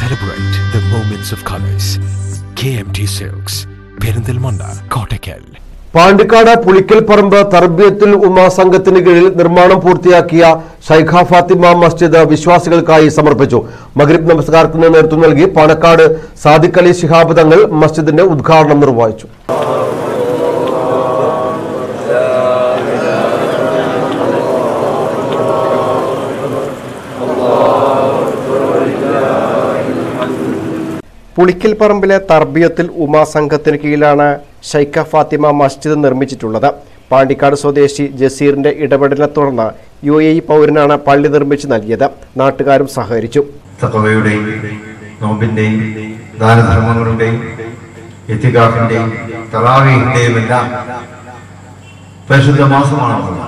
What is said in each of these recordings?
Celebrate the moments of colors. KMT Silks, Perinthalmanna Kottakkal Pandikkad പുളിക്കൽപ്പറമ്പ് തർബിയത്തുൽ Uma സംഘത്തിന് കീഴിൽ നിർമ്മാണം പൂർത്തിയാക്കിയ ഷൈഖ ഫാത്തിമ മസ്ജിദ് വിശ്വാസികൾക്കായി സമർപ്പിച്ചു മഗ്രിബ് നമസ്കാരത്തിന് നേതൃത്വം നൽകി പാണക്കാട് സാദിഖ് അലി ശിഹാബ് തങ്ങൾ മസ്ജിദിന്റെ ഉദ്ഘാടനം നിർവഹിച്ചു പുളിക്കൽ പറമ്പിലെ തർബിയത്തിൽ ഉമാ സംഘത്തിന് കീഴിലാണ് ഷൈഖ ഫാത്തിമ മസ്ജിദ് നിർമ്മിച്ചിട്ടുള്ളത് പാണ്ടിക്കാട് സ്വദേശി ജസീറിന്റെ ഇടപെടലിനെ തുടർന്ന് യു എ ഇ പൗരനാണ് പള്ളി നിർമ്മിച്ച് നൽകിയത് നാട്ടുകാരും സഹകരിച്ചു തക്കവയുടെയും നോമ്പിന്റെയും ദാനധർമ്മങ്ങളുടെയും എത്തികാഫിന്റെയും തറാവീഹിന്റെയും എല്ലാം പരിശുദ്ധ മാസമാണ് റമദാൻ.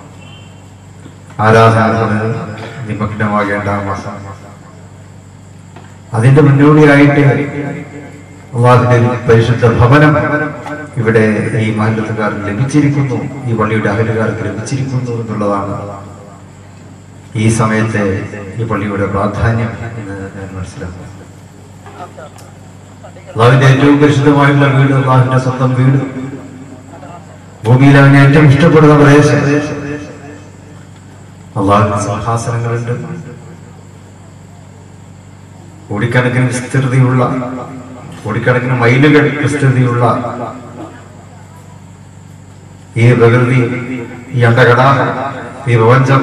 ആരാധനകളിൽ നിമഗ്നമാകേണ്ട മാസം അതിന്റെ മുന്നോടിയായിട്ട് അള്ളാഹിന്റെ ഒരു പരിശുദ്ധ ഭവനം ഇവിടെ ഈ മാലിന്യക്കാർക്ക് ലഭിച്ചിരിക്കുന്നു ഈ പള്ളിയുടെ അകലുകാർക്ക് ലഭിച്ചിരിക്കുന്നു എന്നുള്ളതാണ് ഈ സമയത്ത് ഈ പള്ളിയുടെ പ്രാധാന്യം എന്ന് ഞാൻ മനസ്സിലാക്കുന്നു അള്ളാഹുവിന്റെ ഏറ്റവും പരിശുദ്ധമായിട്ടുള്ള വീട് അള്ളാഹുവിന്റെ സ്വന്തം വീട് ഭൂമിയിൽ അവന് ഏറ്റവും ഇഷ്ടപ്പെടുന്ന പ്രദേശം അള്ളാഹുവിന്റെ സിംഹാസനങ്ങളുണ്ട് കോടിക്കണക്കിന് വിസ്തൃതിയുള്ള കോടിക്കണക്കിന് മൈലുകൾ വിസ്തൃതിയുള്ള ഈ പ്രകൃതി ഈ അണ്ടകടാഹം ഈ പ്രപഞ്ചം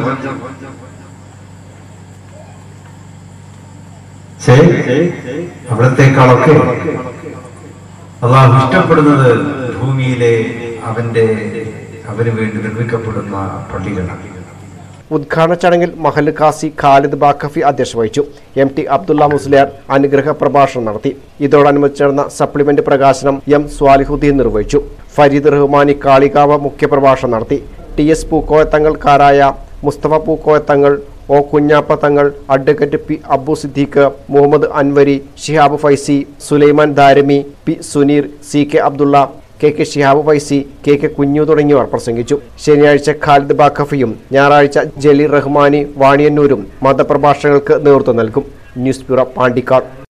ശേ, അവിടത്തേക്കാളൊക്കെ അള്ളാഹു ഇഷ്ടപ്പെടുന്നത് ഭൂമിയിലെ അവന്റെ അവന് വേണ്ടി നിർമ്മിക്കപ്പെടുന്ന പള്ളികളാണ് ഉദ്ഘാടന ചടങ്ങിൽ മഹൽ ഖാസി ഖാലിദ് ബാക്കഫി അധ്യക്ഷത വഹിച്ചു എം ടി അബ്ദുള്ള മുസ്ലിയാർ അനുഗ്രഹ പ്രഭാഷണം നടത്തി ഇതോടനുബന്ധിച്ച് നടന്ന സപ്ലിമെന്റ് പ്രകാശനം എം സ്വാലിഹുദ്ദീൻ നിർവഹിച്ചു ഫരീദ് റഹ്മാനി കാളികാവ് മുഖ്യപ്രഭാഷണം നടത്തി ടി എസ് പൂക്കോയത്തങ്ങൾക്കാരായ Mustafa Pookoyathangal O Kunjappa Thangal advocate P Abu Siddique Muhammad Anwari Shihab Faizy Sulaiman Darimi P Suneer C K Abdulla K K Shihab Faizy K K Kunju തുടങ്ങിയവർ പ്രസംഗിച്ചു ശനിയാഴ്ച ഖാലിദ് ബാഖഫിയും ഞായറാഴ്ച ജലീൽ റഹ്മാനി വാണിയന്നൂരും മതപ്രഭാഷണങ്ങൾക്ക് നേതൃത്വം നൽകും ന്യൂസ് ബ്യൂറോ പാണ്ടിക്കാട്